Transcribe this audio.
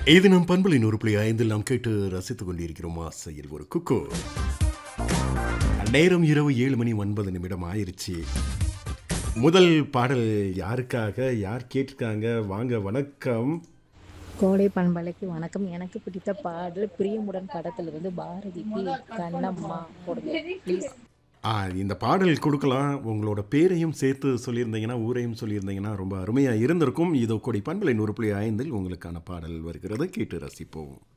இது நம் பண்பலின் ஒரு புள்ளி ஐந்தில் நாம் கேட்டு ரசித்துக் கொண்டிருக்கிறோம் ஆசையில் ஒரு குக்கு நேரம் இரவு ஏழு மணி ஒன்பது நிமிடம் ஆயிருச்சு முதல் பாடல் யாருக்காக யார் கேட்டிருக்காங்க வாங்க வணக்கம் கோடை பண்பலைக்கு வணக்கம் எனக்கு பிடித்த பாடல் பிரியமுடன் படத்திலிருந்து பாரதிக்கு கண்ணம்மா போடுங்க ப்ளீஸ் ஆ இந்த பாடல் கொடுக்கலாம் உங்களோட பேரையும் சேர்த்து சொல்லியிருந்தீங்கன்னா ஊரையும் சொல்லியிருந்தீங்கன்னா ரொம்ப அருமையாக இருந்திருக்கும் இதோ கொடி பண்பலின் ஒரு புள்ளி ஐந்தில் உங்களுக்கான பாடல் வருகிறது கேட்டு ரசிப்போம்